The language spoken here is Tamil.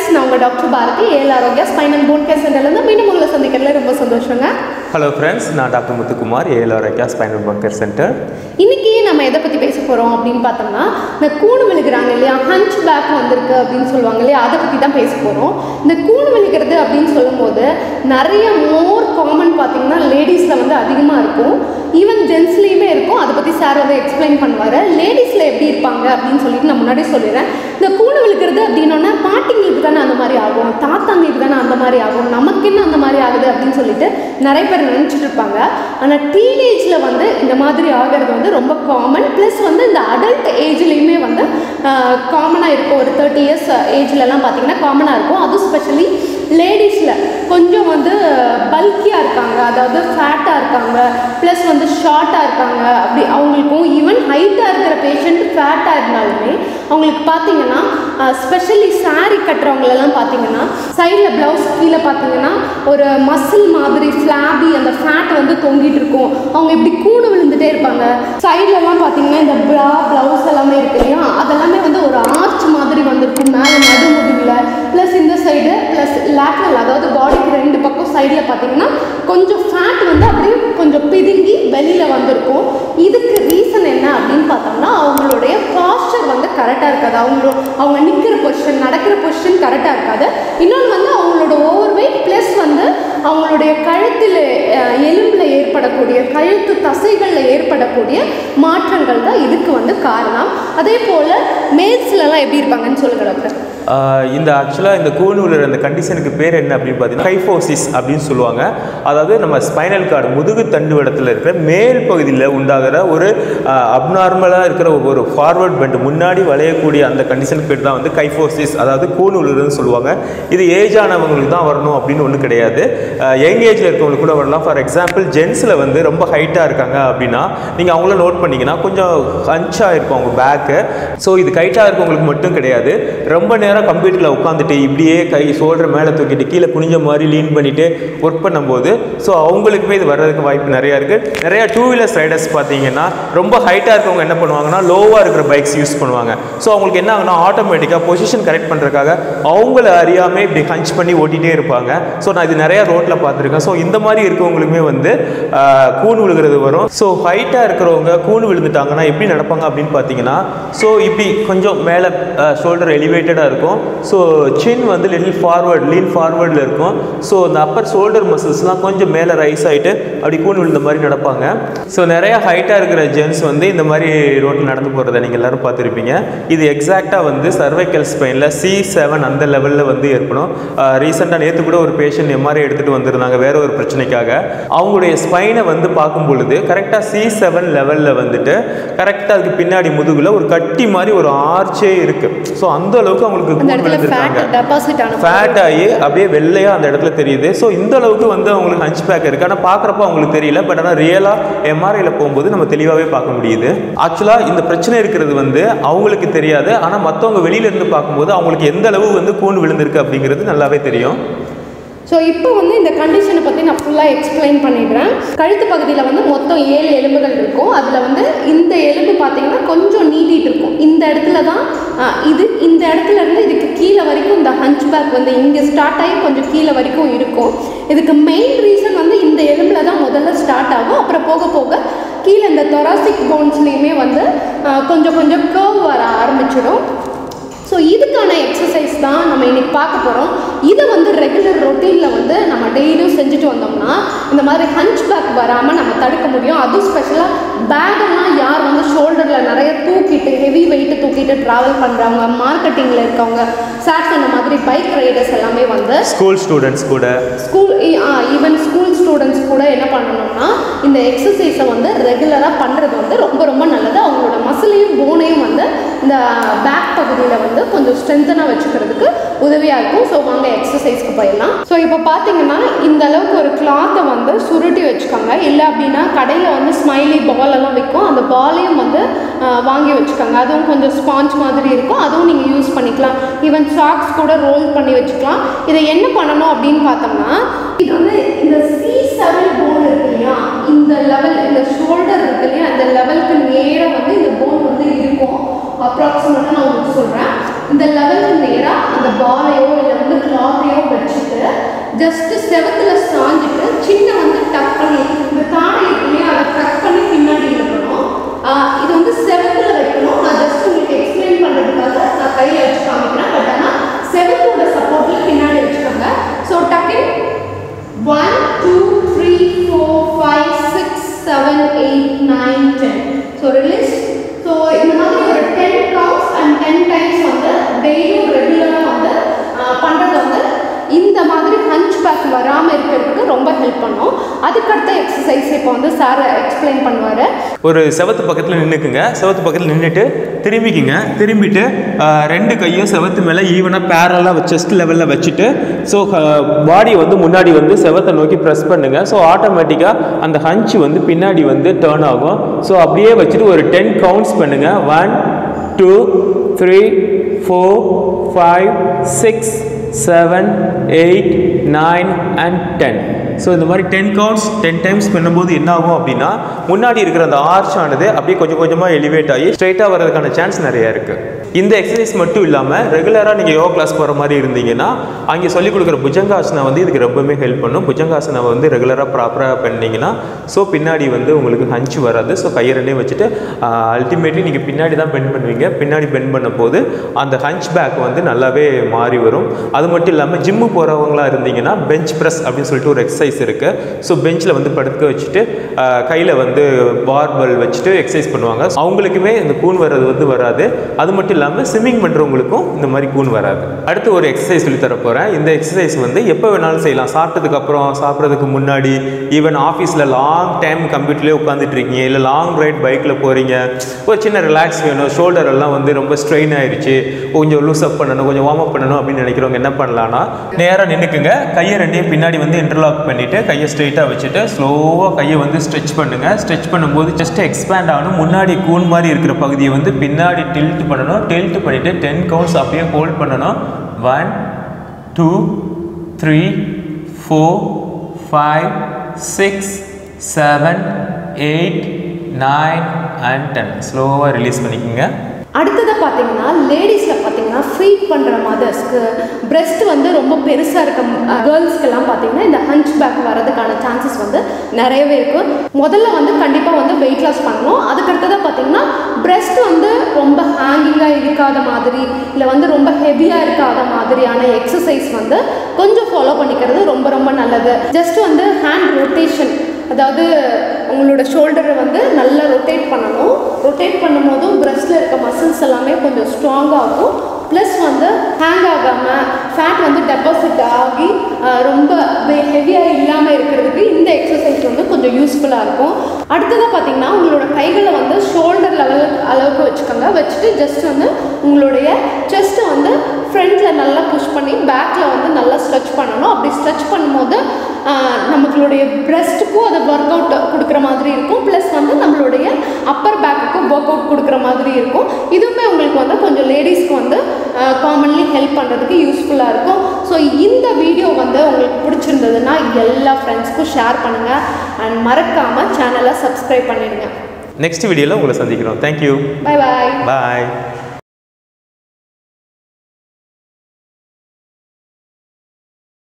நான் உங்கள் டாக்டர் பாரதி ஏல் ஆரோக்கியா ஸ்பைனல் போன் கேர் சென்டர்லேருந்து மீண்டும் உங்களை சந்திக்கிறதுல ரொம்ப சந்தோஷங்க ஹலோ ஃப்ரெண்ட்ஸ் நான் டாக்டர் முத்துக்குமார் ஏஎல்ஆர் ஐக்கியா ஸ்பைனல் பங்கர் சென்டர் இன்னைக்கு நம்ம எதை பற்றி பேச போகிறோம் அப்படின்னு பார்த்தோம்னா இந்த கூணு விழுகிறாங்க இல்லையா ஹஞ்ச் பேக் வந்திருக்கு அப்படின்னு சொல்லுவாங்க இல்லையா அதை பற்றி தான் பேச போகிறோம் இந்த கூணு விழுகிறது அப்படின்னு சொல்லும்போது நிறைய மோர் காமன் பார்த்தீங்கன்னா லேடிஸில் வந்து அதிகமாக இருக்கும் ஈவன் ஜென்ஸ்லேயுமே இருக்கும் அதை பற்றி சார் வந்து எக்ஸ்பிளைன் பண்ணுவார் லேடிஸில் எப்படி இருப்பாங்க அப்படின்னு சொல்லிட்டு நான் முன்னாடி சொல்லிடுறேன் இந்த கூணு விழுகிறது அப்படின்னோன்னா பாட்டிங்களுக்கு தானே அந்த மாதிரி ஆகும் தாத்தாங்களுக்கு தானே அந்த மாதிரி ஆகும் நமக்கு என்ன அந்த மாதிரி ஆகுது அப்படின்னு சொல்லிட்டு நிறைய பேர் நினச்சிட்டு இருப்பாங்க ஆனால் டீனேஜில் வந்து இந்த மாதிரி ஆகிறது வந்து ரொம்ப காமன் ப்ளஸ் வந்து இந்த அடல்ட் ஏஜ்லேயுமே வந்து காமனாக இருக்கும் ஒரு தேர்ட்டி இயர்ஸ் ஏஜ்லலாம் பார்த்தீங்கன்னா காமனாக இருக்கும் அதுவும் ஸ்பெஷலி லேடிஸில் கொஞ்சம் வந்து பல்கியாக இருக்காங்க அதாவது ஃபேட்டாக இருக்காங்க ப்ளஸ் வந்து ஷார்ட்டாக இருக்காங்க அப்படி அவங்களுக்கும் ஈவன் ஹைட்டாக இருக்கிற பேஷண்ட் ஃபேட்டாக இருந்தாலுமே அவங்களுக்கு பார்த்தீங்கன்னா ஸ்பெஷலி saree கட்டுறவங்களெல்லாம் பார்த்தீங்கன்னா சைடில் ப்ளவுஸ் கீழே பார்த்தீங்கன்னா ஒரு மசில் மாதிரி ஃப்ளாபி அந்த ஃபேட் வந்து தொங்கிட்டு இருக்கும் அவங்க இப்படி கூடு விழுந்துட்டே இருப்பாங்க சைட்லலாம் பார்த்தீங்கன்னா இந்த ப்ரா ப்ளவுஸ் எல்லாமே இருக்கு இல்லையா அதெல்லாமே வந்து ஒரு ஆர்ச் மாதிரி வந்திருக்கும் மேலே நடுமுதுகில் ப்ளஸ் இந்த சைடு ப்ளஸ் லேட்ரல் அதாவது பாடிக்கு ரெண்டு பக்கம் சைடில் பார்த்தீங்கன்னா கொஞ்சம் ஃபேட் வந்து அப்படியே கொஞ்சம் பிதுங்கி வெளியில் வந்திருக்கும் இதுக்கு ரீசன் என்ன அப்படின்னு பார்த்தோம்னா அவங்களுடைய பாஸ்டர் வந்து கரெக்டாக இருக்காது அவங்களோட அவங்க நிற்கிற பொசிஷன் நடக்கிற பொசிஷன் கரெக்டாக இருக்காது இன்னொன்று வந்து அவங்களோட ஓவர் வெயிட் ப்ளஸ் வந்து அவங்களுடைய கழுத்தில் அஹ், எலும்பில் ஏற்படக்கூடிய கழுத்து தசைகளில் ஏற்படக்கூடிய மாற்றங்கள் தான் இதுக்கு வந்து காரணம் அதே போல் மேல்ஸ்லலாம் எப்படி இருப்பாங்கன்னு சொல்லுங்க டாக்டர் ஆஹ் இந்த ஆக்சுவலாக இந்த கூணூலர் அந்த கண்டிஷனுக்கு பேர் என்ன அப்படின்னு பார்த்தீங்கன்னா கைஃபோசிஸ் அப்படின்னு சொல்லுவாங்க அதாவது நம்ம ஸ்பைனல் கார்டு முதுகு தண்டுவடத்தில் இருக்கிற மேல் பகுதியில் உண்டாகிற ஒரு அப்நார்மலாக இருக்கிற ஒரு ஃபார்வர்ட் பெண்ட் முன்னாடி வளையக்கூடிய அந்த கண்டிஷனுக்கு பேர் தான் வந்து கைஃபோசிஸ் அதாவது கூணூலர்னு சொல்லுவாங்க இது ஏஜ் ஆனவங்களுக்கு தான் வரணும் அப்படின்னு ஒன்றும் கிடையாது யங் ஏஜில் இருக்கவங்களுக்கு கூட வரலாம் ஃபார் எக்ஸாம்பிள் ஜென்ஸில் வந்து ரொம்ப ஹைட்டாக இருக்காங்க அப்படின்னா நீங்கள் அவங்கள நோட் பண்ணிங்கன்னா கொஞ்சம் ஹஞ்சாக இருக்கும் அவங்க பேக்கு ஸோ இது கைட்டாக இருக்கவங்களுக்கு மட்டும் கிடையாது ரொம்ப நேரம் கம்ப்யூட்டரில் உட்காந்துட்டு இப்படியே கை ஷோல்டர் மேலே தூக்கிட்டு கீழே குனிஞ்ச மாதிரி லீன் பண்ணிட்டு ஒர்க் பண்ணும்போது ஸோ அவங்களுக்குமே இது வர்றதுக்கு வாய்ப்பு நிறையா இருக்குது நிறையா டூ வீலர்ஸ் ரைடர்ஸ் பார்த்தீங்கன்னா ரொம்ப ஹைட்டாக இருக்கவங்க என்ன பண்ணுவாங்கன்னா லோவாக இருக்கிற பைக்ஸ் யூஸ் பண்ணுவாங்க ஸோ அவங்களுக்கு என்ன ஆகுனா ஆட்டோமேட்டிக்காக பொசிஷன் கரெக்ட் பண்ணுறதுக்காக அவங்கள அறியாமல் இப்படி ஹஞ்ச் பண்ணி ஓட்டிகிட்டே இருப்பாங்க ஸோ நான் இது நிறையா ரோட்டில் பார்த்துருக்கேன் ஸோ இந்த மாதிரி இருக்கவங்களுக்குமே வந்து ஆஹ், கூன் விழுகிறது வரும் ஸோ ஹைட்டாக இருக்கிறவங்க கூன் விழுந்துட்டாங்கன்னா எப்படி நடப்பாங்க அப்படின்னு பார்த்தீங்கன்னா ஸோ இப்படி கொஞ்சம் மேலே ஷோல்டர் எலிவேட்டடாக இருக்கும் ஸோ சின் வந்து லிட்டில் ஃபார்வர்ட் லீன் ஃபார்வர்டில் இருக்கும் ஸோ இந்த அப்பர் ஷோல்டர் மசில்ஸ்லாம் கொஞ்சம் மேலே ரைஸ் ஆகிட்டு அப்படி கூன் விழுந்த மாதிரி நடப்பாங்க ஸோ நிறைய ஹைட்டாக இருக்கிற ஜென்ஸ் வந்து இந்த மாதிரி ரோட்டில் நடந்து போகிறத நீங்கள் எல்லாரும் பார்த்துருப்பீங்க இது எக்ஸாக்டாக வந்து சர்வைக்கல் ஸ்பெயினில் சி செவன் அந்த லெவலில் வந்து ஏற்படும் ரீசெண்டாக நேற்று கூட ஒரு பேஷண்ட் எம்ஆர்ஐ எடுத்துகிட்டு வந்திருந்தாங்க வேற ஒரு பிரச்சனைக்காக அவங்களுடைய ஸ்பைனை வந்து பார்க்கும் பொழுது கரெக்டாக சி செவன் லெவலில் வந்துட்டு கரெக்டாக அதுக்கு பின்னாடி முதுகில் ஒரு கட்டி மாதிரி ஒரு ஆர்ச்சே இருக்குது ஸோ அந்த அளவுக்கு அவங்களுக்கு அந்த கூன் இடத்துல விழுந்திருக்காங்க ஃபேட் டெபாசிட் ஆன ஃபேட் ஆகி அப்படியே வெள்ளையாக அந்த இடத்துல தெரியுது ஸோ இந்த அளவுக்கு வந்து அவங்களுக்கு ஹஞ்ச் பேக் இருக்குது ஆனால் பார்க்குறப்ப அவங்களுக்கு தெரியல பட் ஆனால் ரியலாக எம்ஆர்ஐயில் போகும்போது நம்ம தெளிவாகவே பார்க்க முடியுது ஆக்சுவலாக இந்த பிரச்சனை இருக்கிறது வந்து அவங்களுக்கு தெரியாது ஆனால் மற்றவங்க வெளியில இருந்து பார்க்கும்போது அவங்களுக்கு எந்த அளவு வந்து கூண்டு விழுந்திருக்கு அப்படிங்கிறது நல்லாவே தெரியும் ஸோ இப்போ வந்து இந்த கண்டிஷனை பற்றி நான் ஃபுல்லாக எக்ஸ்பிளைன் பண்ணிடுறேன் கழுத்து பகுதியில் வந்து மொத்தம் ஏழு எலும்புகள் இருக்கும் அதில் வந்து இந்த எலும்பு பார்த்தீங்கன்னா கொஞ்சம் நீட்டிட்டு இருக்கும் இந்த இடத்துல தான் ஆ, இது இந்த இடத்துல இருந்து இதுக்கு கீழே வரைக்கும் இந்த ஹஞ்ச் பேக் வந்து இங்கே ஸ்டார்ட் ஆகி கொஞ்சம் கீழே வரைக்கும் இருக்கும் இதுக்கு மெயின் ரீசன் வந்து இந்த எலும்பில் தான் முதல்ல ஸ்டார்ட் ஆகும் அப்புறம் போக போக கீழே இந்த தொராசிக் போன்ஸ்லேயுமே வந்து ஆ, கொஞ்சம் கொஞ்சம் கர்வ் வர ஆரம்பிச்சிடும் ஸோ இதுக்கான எக்ஸசைஸ் தான் நம்ம இன்னைக்கு பார்க்க போகிறோம் இதை வந்து ரெகுலர் ரொட்டீனில் வந்து நம்ம டெய்லியும் செஞ்சுட்டு வந்தோம்னா இந்த மாதிரி ஹஞ்ச் பேக் வராமல் நம்ம தடுக்க முடியும் அதுவும் ஸ்பெஷலாக பேகெல்லாம் யார் வந்து ஷோல்டரில் நிறைய தூக்கிட்டு ஹெவி வெயிட்டு தூக்கிட்டு ட்ராவல் பண்ணுறவங்க மார்க்கெட்டிங்கில் இருக்கவங்க சார் சொன்ன மாதிரி பைக் ரைடர்ஸ் எல்லாமே வந்து ஸ்கூல் ஸ்டூடெண்ட்ஸ் கூட ஸ்கூல் ஈவன் ஸ்கூல் ஸ்டூடெண்ட்ஸ் கூட என்ன பண்ணணும்னா இந்த எக்ஸசைஸை வந்து ரெகுலராக பண்ணுறது வந்து ரொம்ப ரொம்ப நல்லது அவங்களோட மசிலையும் போனையும் வந்து இந்த பேக் பகுதியில் வந்து கொஞ்சம் ஸ்ட்ரென்த்தனாக வச்சுக்கிறதுக்கு உதவியாக இருக்கும் ஸோ வாங்க எக்ஸசைஸ்க்கு போயிடலாம் ஸோ இப்போ பார்த்தீங்கன்னா இந்த அளவுக்கு ஒரு கிளாத்தை வந்து சுருட்டி வச்சுக்கோங்க இல்லை அப்படின்னா கடையில் வந்து ஸ்மைலி பால் எல்லாம் விற்கும் அந்த பாலையும் வந்து ஆஹ், வாங்கி வச்சுக்கோங்க அதுவும் கொஞ்சம் ஸ்பாஞ்ச் மாதிரி இருக்கும் அதுவும் நீங்கள் யூஸ் பண்ணிக்கலாம் ஈவன் சாக்ஸ் கூட ரோல் பண்ணி வச்சுக்கலாம் இதை என்ன பண்ணணும் அப்படின்னு பார்த்தோம்னா இது வந்து இந்த சி செவன் போன் இருக்கு இல்லையா இந்த லெவல் இந்த ஷோல்டர் இருக்கு இல்லையா அந்த லெவலுக்கு நேராக வந்து இந்த போன் வந்து இருக்கும் அப்ராக்சிமேட்டாக நான் உங்களுக்கு சொல்கிறேன் இந்த லெவலுக்கு நேராக அந்த பாலையோ இல்லை ஜஸ்ட் செவத்துல சாஞ்சிட்டு சின்ன வந்து டக் பண்ணி இந்த தாடை இருக்கு இல்லையா அதை டக் பண்ணி பின்னாடி இழுக்கணும் ஆஹ் இது வந்து செவத்துல வைக்கணும் நான் ஜஸ்ட் உங்களுக்கு எக்ஸ்பிளைன் பண்றதுக்காக நான் கையில வச்சு காமிக்கிறேன் பட் ஆனால் செவத்தோட சப்போர்ட்ல பின்னாடி வச்சுக்கோங்க ஸோ டக்குன்னு one two three four five six seven eight nine ten so release so இந்த மாதிரி ஒரு ten counts and ten times வந்து டெய்லியும் ரெகுலராக வந்து பண்ணுறது வந்து இந்த மாதிரி ஹஞ்ச் பேக் வராமல் இருக்கிறதுக்கு ரொம்ப ஹெல்ப் பண்ணும் அதுக்கடுத்த எக்ஸசைஸ் இப்போ வந்து சார் எக்ஸ்பிளைன் பண்ணுவார் ஒரு செவத்து பக்கத்தில் நின்றுக்குங்க செவத்து பக்கத்தில் நின்றுட்டு திரும்பிக்குங்க திரும்பிட்டு ஆஹ், ரெண்டு கையும் செவத்து மேலே ஈவனாக பேரலாக செஸ்ட் லெவலில் வச்சுட்டு ஸோ பாடி வந்து முன்னாடி வந்து செவத்தை நோக்கி ப்ரெஸ் பண்ணுங்க ஸோ ஆட்டோமேட்டிக்காக அந்த ஹஞ்ச் வந்து பின்னாடி வந்து டேர்ன் ஆகும் ஸோ அப்படியே வச்சுட்டு ஒரு டென் கவுண்ட்ஸ் பண்ணுங்க one two three four five six seven eight nine and ten so இந்த மாதிரி டென் கவுண்ட்ஸ் டென் டைம்ஸ் பண்ணும்போது என்ன ஆகும் அப்படின்னா முன்னாடி இருக்கிற அந்த ஆர்ச் ஆனது அப்படியே கொஞ்சம் கொஞ்சமாக எலிவேட் ஆகி ஸ்ட்ரைட்டாக வர்றதுக்கான சான்ஸ் நிறைய இருக்குது இந்த எக்ஸசைஸ் மட்டும் இல்லாமல் ரெகுலராக நீங்கள் யோகா கிளாஸ் போகிற மாதிரி இருந்தீங்கன்னா அங்கே சொல்லிக் கொடுக்குற புஜங்காசனம் வந்து இதுக்கு ரொம்பவே ஹெல்ப் பண்ணும் புஜங்காசனம் வந்து ரெகுலராக ப்ராப்பராக பண்ணீங்கன்னா ஸோ பின்னாடி வந்து உங்களுக்கு ஹஞ்ச் வராது ஸோ கையை ரெண்டையும் வச்சுட்டு அல்டிமேட்லி நீங்கள் பின்னாடி தான் பெண்ட் பண்ணுவீங்க பின்னாடி பெண்ட் பண்ணும்போது அந்த ஹஞ்ச் பேக் வந்து நல்லாவே மாறி வரும் அது மட்டும் இல்லாமல் ஜிம்மு போகிறவங்களா இருந்தீங்கன்னா பெஞ்ச் ப்ரெஸ் அப்படின்னு சொல்லிட்டு ஒரு எக்ஸசைஸ் இருக்குது ஸோ பெஞ்சில் வந்து படுக்க வச்சுட்டு கையில் வந்து பார்பல் வச்சுட்டு எக்ஸசைஸ் பண்ணுவாங்க அவங்களுக்குமே இந்த கூன் வர்றது வந்து வராது அது மட்டும் இல்லாமல் ஸ்விம்மிங் பண்ணுறவங்களுக்கும் இந்த மாதிரி கூன் வராது அடுத்து ஒரு எக்ஸசைஸ் சொல்லி தர போகிறேன் இந்த எக்ஸசைஸ் வந்து எப்போ வேணாலும் செய்யலாம் சாப்பிட்டதுக்கு அப்புறம் சாப்பிட்றதுக்கு முன்னாடி ஈவன் ஆஃபீஸில் லாங் டைம் கம்ப்யூட்டர்லேயே உட்காந்துட்டு இருக்கீங்க இல்லை லாங் ரைட் பைக்கில் போகிறீங்க ஒரு சின்ன ரிலாக்ஸ் வேணும் ஷோல்டர் எல்லாம் வந்து ரொம்ப ஸ்ட்ரெயின் ஆயிடுச்சு கொஞ்சம் லூஸ் அப் பண்ணணும் கொஞ்சம் வார்ம் அப் பண்ணணும் அப்படின்னு நினைக்கிறவங்க என்ன பண்ணலாம்னா நேராக நின்றுக்குங்க கையை ரெண்டையும் பின்னாடி வந்து இன்டர்லாக் பண்ணிவிட்டு கையை ஸ்ட்ரைட்டாக வச்சுட்டு ஸ்லோவாக கையை வந்து ஸ்ட்ரெச் பண்ணுங்கள் ஸ்ட்ரெச் பண்ணும்போது ஜஸ்ட் எக்ஸ்பேண்ட் ஆகணும் முன்னாடி கூன் மாதிரி இருக்கிற பகுதியை வந்து பின்னாடி டில்ட் பண்ணணும் டில்ட் பண்ணிவிட்டு டென் கவுண்ட்ஸ் அப்படியே ஹோல்ட் பண்ணணும் one two three four five six seven eight nine and ten ஸ்லோவாக ரிலீஸ் பண்ணிக்கோங்க அடுத்ததாக பார்த்தீங்கன்னா லேடிஸில் பார்த்தீங்கன்னா ஃபீட் பண்ணுற மதர்ஸ்க்கு breast வந்து ரொம்ப பெருசாக இருக்க கேர்ள்ஸ்க்கெல்லாம் பார்த்தீங்கன்னா இந்த ஹஞ்ச் பேக் வரதுக்கான சான்சஸ் வந்து நிறையவே இருக்குது முதல்ல வந்து கண்டிப்பாக வந்து வெயிட் லாஸ் பண்ணணும் அதுக்கடுத்ததாக பார்த்தீங்கன்னா breast வந்து ரொம்ப ஹேங்கிங்காக இருக்காத மாதிரி இல்லை வந்து ரொம்ப ஹெவியாக இருக்காத மாதிரியான எக்ஸசைஸ் வந்து கொஞ்சம் ஃபாலோ பண்ணிக்கிறது ரொம்ப ரொம்ப நல்லது ஜஸ்ட் வந்து ஹேண்ட் ரொட்டேஷன் அதாவது உங்களோட ஷோல்டரை வந்து நல்லா ரொட்டேட் பண்ணணும் ரொட்டேட் பண்ணும்போதும் பிரஸ்ட்டில் இருக்க மசில்ஸ் எல்லாமே கொஞ்சம் ஸ்ட்ராங்காகும் ப்ளஸ் வந்து ஹேங் ஆகாமல் ஃபேட் வந்து டெபாசிட் ஆகி ஆஹ், ரொம்ப ஹெவியாக இல்லாமல் இருக்கிறதுக்கு இந்த எக்ஸசைஸ் வந்து கொஞ்சம் யூஸ்ஃபுல்லாக இருக்கும் அடுத்ததாக பார்த்தீங்கன்னா உங்களோட கைகளை வந்து ஷோல்டர் லெவல் அளவுக்கு வச்சுக்கோங்க வச்சுட்டு ஜஸ்ட் வந்து உங்களுடைய செஸ்ட்டை வந்து ஃப்ரண்ட்டில் நல்லா புஷ் பண்ணி பேக்கில் வந்து நல்லா ஸ்ட்ரெச் பண்ணணும் அப்படி ஸ்ட்ரெச் பண்ணும்போது ஆஹ், நம்மளுடைய பிரஸ்ட்டுக்கும் அது ஒர்க் அவுட் கொடுக்குற மாதிரி இருக்கும் ப்ளஸ் வந்து நம்மளுடைய அப்பர் பேக்குக்கும் ஒர்க் அவுட் கொடுக்குற மாதிரி இருக்கும் இதுவுமே உங்களுக்கு வந்து கொஞ்சம் லேடிஸ்க்கு வந்து காமன்லி ஹெல்ப் பண்ணுறதுக்கு யூஸ்ஃபுல்லாக இருக்கும் ஸோ இந்த வீடியோ வந்து உங்களுக்கு பிடிச்சிருந்ததுன்னா எல்லா ஃப்ரெண்ட்ஸ்க்கும் ஷேர் பண்ணுங்கள் அண்ட் மறக்காமல் சேனலை சப்ஸ்கிரைப் பண்ணிடுங்க நெக்ஸ்ட் வீடியோவில் உங்களை சந்திக்கிறோம் தேங்க்யூ பை பாய் பாய்